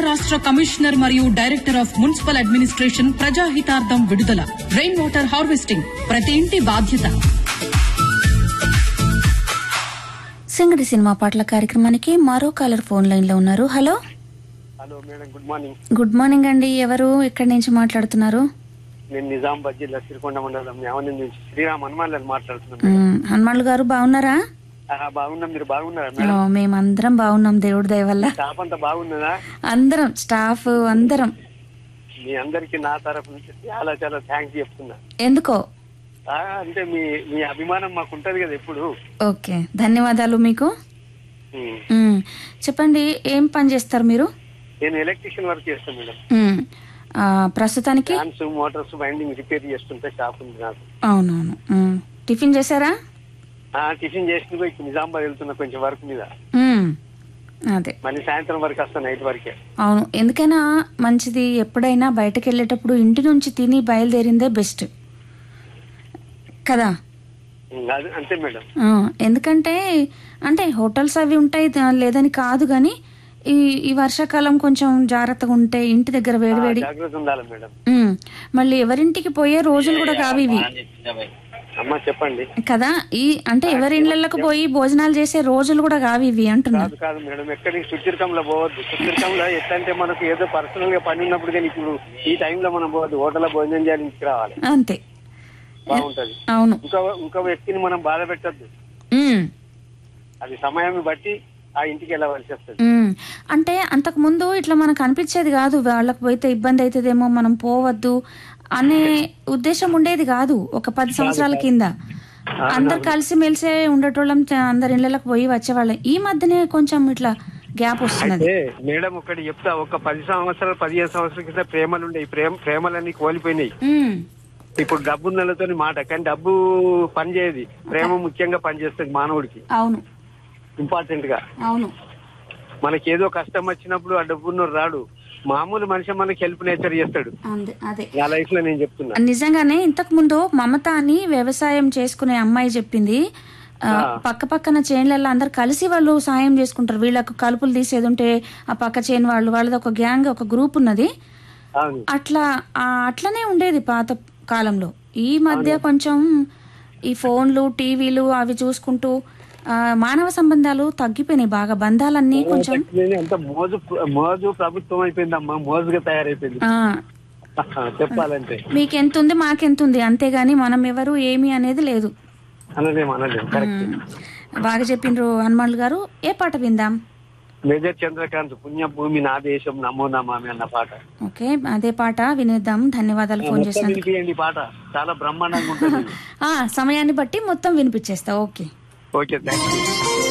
రాష్ట్ర కమిషనర్ మరియు director of municipal administration ప్రజాహితార్థం విడుదల రెయిన్ వాటర్ హార్వెస్టింగ్ ప్రతి ఇంటి బాధ్యత సింగడి సినిమా పాటల కార్యక్రమానికి మరో కాలర్ ఫోన్ లైన్ లో ఉన్నారు hello hello madam good morning good morning అండి ఎవరు ఎక్కడి నుంచి మాట్లాడుతున్నారు నేను నిజామాబాద్ జిల్లా సిరికొండ మండలం యావని నుంచి శ్రీరామ్ హనుమాన్ మాట్లాడుతున్నాను మ్, హనుమాన్లు గారు బాగున్నారా ఆ, బాగున్నాం మీరు బాగున్నారా ఓ, మేడం మేమందరం బాగున్నాం దేవుడి దయ వల్ల స్టాఫ్ అంతా బాగున్నదా అందరం స్టాఫ్ అందరం మీ అందరికి నా తరఫు నుంచి చాలా చాలా థ్యాంక్స్ చెప్తున్నా ఎందుకో ఆ, అంటే మీ మీ అభిమానం మాకు ఉంటది కదా ఎప్పుడు ఓకే ధన్యవాదాలు మీకు ఉమ్. మ్, చెప్పండి ఏం పని చేస్తారు మీరు నేను ఎలక్ట్రీషియన్ వర్క్ చేస్తాను మేడం మ్, ఆ, ప్రస్తుతానికి ఫ్యాన్స్ మోటార్స్ బైండింగ్ రిపేర్ చేస్తుంటే షాప్ ఉంది నాకు అవునవును మ్, టిఫిన్ చేశారా ఆ, టిఫిన్ చేసి ఇప్పుడు నిజామాబాద్ వెళ్తున్నా కొంచెం వర్క్ మీద మ్, అదే మళ్ళీ సాయంత్రం వరకు వస్తాను నైట్ వరకే అవును ఎందుకైనా మంచిది ఎప్పుడైనా బయటకు వెళ్ళేటప్పుడు ఇంటి నుంచి తిని బయలుదేరిందే బెస్ట్ కదా ఉమ్, అది అంతే మేడం ఆ, ఎందుకంటే అంటే హోటల్స్ అవి ఉంటాయి దా- లేదని కాదు కానీ ఈ ఈ వర్షాకాలం కొంచెం జాగ్రత్తగా ఉంటే ఇంటి దగ్గర ఆ, వేడివేడి జాగ్రత్త ఉండాలి మేడం ఉమ్, మళ్ళీ ఎవరింటికి పోయే రోజులు కూడా కావు ఇవి అమ్మ చెప్పండి కదా ఈ అంటే ఎవరి ఇళ్ళకి పోయి భోజనాలు చేసే రోజులు కూడా కావు ఇవి అంటున్నా కాదు కాదు మేడం ఎక్కడికి సుచిర్కంలో పోవద్దు సుచిర్కంలో ఎట్లంటే మనకు ఏదో పర్సనల్ గా పని ఉన్నప్పుడు కానీ ఇప్పుడు ఈ టైంలో మనం పోవద్దు హోటల్లో భోజనం చేయాలి ఇంటికి రావాలి అంతే బాగుంటది అవును ఇంకో ఇంకో వ్యక్తిని మనం బాధ పెట్టద్దు ఉమ్. అది సమయాన్ని బట్టి ఆ ఇంటికి వెళ్ళవలసి వస్తుంది ఉమ్, అంటే అంతకు ముందు ఇట్లా మనకు అనిపించేది కాదు వాళ్ళకి పోతే ఇబ్బంది అవుతుందేమో మనం పోవద్దు అనే ఉద్దేశం ఉండేది కాదు ఒక పది సంవత్సరాల కింద అందరు కలిసి మెలిసే ఉండేటోళ్ళం చ- అందరి ఇళ్ళకి పోయి వచ్చేవాళ్ళం ఈ మధ్యనే కొంచెం ఇట్లా గ్యాప్ వస్తున్నది ఏ, మేడం ఒకటి చెప్తా ఒక పది సంవత్సరాలు పదిహేను సంవత్సరాల కింద ప్రేమలు ఉండే ప్రేమ ప్రేమలన్నీ కోల్పోయినాయి ఉమ్, ఇప్పుడు డబ్బు ఉన్నలతో మాట కానీ డబ్బు పని చేయదు ప్రేమ ముఖ్యంగా పనిచేస్తుంది మానవుడికి అవును ఇంపార్టెంట్ గా అవును మనకి ఏదో కష్టం వచ్చినప్పుడు ఆ డబ్బున్న రాడు మామూలు మనిషి మనకి హెల్ప్ నేచర్ చేస్తాడు అందే అదే నా లైఫ్ లో నేను చెప్తున్నా నిజంగానే ఇంతకు ముందు మమత అని వ్యవసాయం చేసుకునే అమ్మాయి చెప్పింది ఆ, పక్క పక్కన చేన్లలో అందరు కలిసి వాళ్ళు సాయం చేసుకుంటారు వీళ్ళకు కలుపులు తీసేది ఉంటే ఆ పక్క చేను వాళ్ళు వాళ్ళది ఒక గ్యాంగ్ ఒక గ్రూప్ ఉన్నది అవును అట్లా ఆ, అట్లనే ఉండేది పాత కాలంలో ఈ మధ్య కొంచెం ఈ ఫోన్లు టీవీలు అవి చూసుకుంటూ ఆ, మానవ సంబంధాలు తగ్గిపోయినాయి బాగా బంధాలన్నీ కొంచెం నేను అంత మోజు మోజు ప్రభుత్వం అయిపోయిందమ్మా మోజుగా తయారైపోయింది ఆ, చెప్పాలంటే మీకెంత ఉంది మాకెంత ఉంది అంతేగాని మనం ఎవరు ఏమి అనేది లేదు అనలేము అనలేము కరెక్ట్ మ్మ్. బాగా చెప్పిండ్రు హనుమాన్లు గారు ఏ పాట విందాం మేజర్ చంద్రకాంత్ పుణ్యభూమి నా దేశం నమో నమామి అన్న పాట ఓకే అదే పాట వినేద్దాం ధన్యవాదాలు ఫోన్ మొత్తం చేసినందుకు వినిపియండి పాట చాలా బ్రహ్మాండంగా ఉంటుంది ఆ, సమయాన్ని బట్టి మొత్తం వినిపించేస్తా ఓకే ఓకే థ్యాంక్ యూ